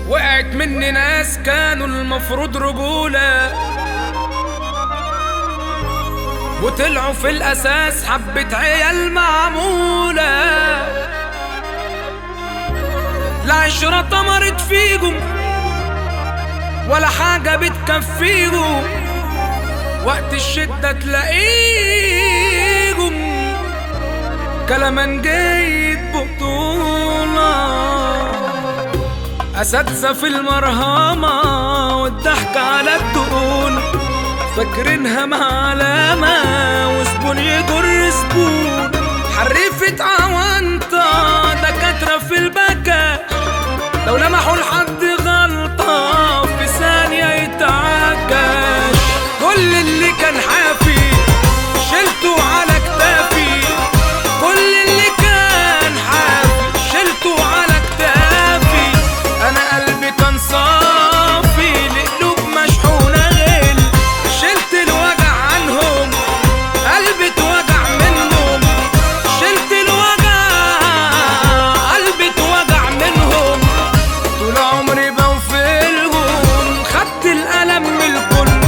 وقعت مني ناس كانوا المفروض رجولة وطلعوا في الأساس حبة عيال معمولة لا عشرة طمرت فيكم ولا حاجة بتكفيكم وقت الشدة تلاقيكم كلام جيد بطولة أساتذة في المرهمة والضحك على الدقون فاكرينها معلمة وزبون يجر زبون حريفة عوانطة دكاترة في البكا لو لمحوا لحد غلطة في ثانية يتعجش كل اللي كان حافي شلته على كتافي كل اللي كان حافي شلته على كتافي انا قلبي كان صافي لقلوب مشحونة غل شلت الوجع عنهم قلبي اتوجع منهم شلت الوجع قلبي اتوجع منهم طول عمري بوفلهم خدت الألم من الكل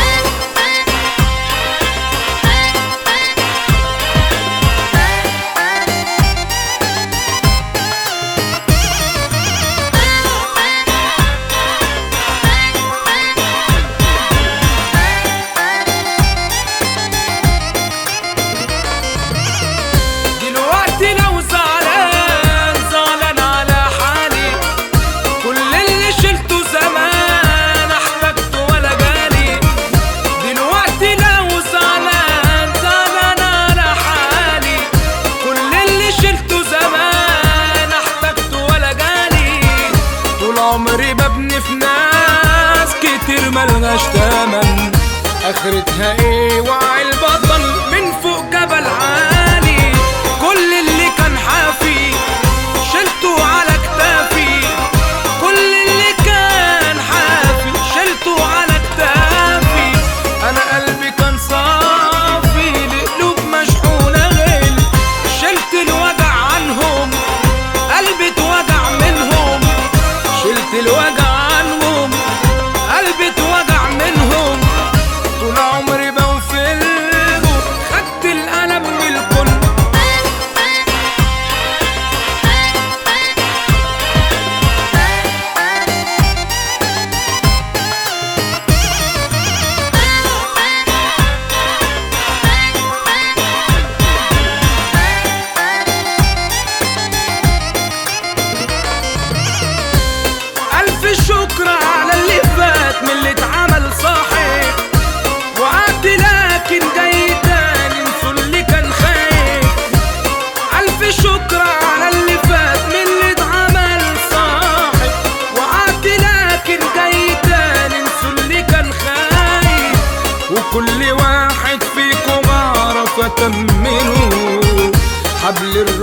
دلوقتي لو زعلان زعلان على حالي كل اللي شلته زمان احتجته ولا جالي دلوقتي لو زعلان زعلان على حالي كل اللي شلته زمان احتجته ولا جالي طول عمري ببني في ناس كتير ملهاش تمن اخرتها ايه وعي البطل من فوق جبل عالي كل اللي كان حافي شلته على كتافي كل اللي كان حافي شلته على كتافي انا قلبي كان صافي لقلوب مشحونة غل شلت الوجع عنهم قلبي اتوجع منهم شلت الوجع عنهم قلبي اتوجع منهم طول عمري بوفلهم خدت الألم من الكل ألف شكر على اللي فات من اللي اتعمل صاحب وقعدت لكن جاي تاني انسوا اللي كان خايف ألف شكر على اللي فات من اللي اتعمل صاحب وقعدت لكن جاي تاني انسوا اللي كان خايف وكل واحد فيكم أعرف أتمنه حبل